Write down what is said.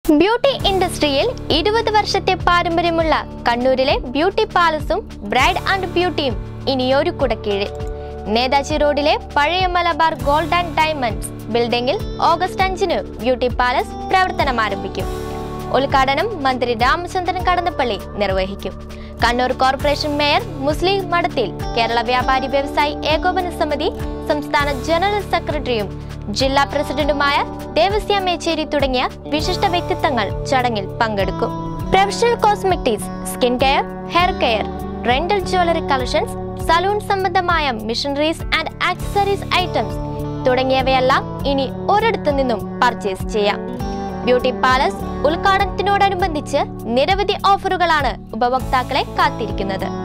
beauty ഇൻഡസ്ട്രിയിൽ ഇരുപത് വർഷത്തെ പാരമ്പര്യമുള്ള കണ്ണൂരിലെ ബ്യൂട്ടി പാലസും ബ്രൈഡ് ആൻഡ് ബ്യൂട്ടിയും ഇനിയൊരു കുടക്കീഴിൽ നേതാജി റോഡിലെ പഴയ മലബാർ ഗോൾഡ് ആൻഡ് ഡയമണ്ട്സ് ബിൽഡിംഗിൽ ഓഗസ്റ്റ് അഞ്ചിന് ബ്യൂട്ടി പാലസ് പ്രവർത്തനം ആരംഭിക്കും ഉദ്ഘാടനം മന്ത്രി രാമചന്ദ്രൻ കടന്നപ്പള്ളി നിർവഹിക്കും കണ്ണൂർ കോർപ്പറേഷൻ മേയർ മുസ്ലിം മഠത്തിൽ കേരള വ്യാപാരി വ്യവസായി ഏകോപന സമിതി സംസ്ഥാന ജനറൽ സെക്രട്ടറിയും ജില്ലാ പ്രസിഡന്റുമായ ദേവസ്യ മേച്ചേരി തുടങ്ങിയ വിശിഷ്ട വ്യക്തിത്വങ്ങൾ ചടങ്ങിൽ പങ്കെടുക്കും professional cosmetics skin care hair care rental jewellery collections salon സംബന്ധമായ മിഷനറീസ് ആൻഡ് ആക്സസറീസ് ഐറ്റംസ് തുടങ്ങിയവയെല്ലാം ഇനി ഒരിടത്തു നിന്നും പർച്ചേസ് ചെയ്യാം ബ്യൂട്ടി പാലസ് ഉദ്ഘാടനത്തിനോടനുബന്ധിച്ച് നിരവധി ഓഫറുകളാണ് ഉപഭോക്താക്കളെ കാത്തിരിക്കുന്നത്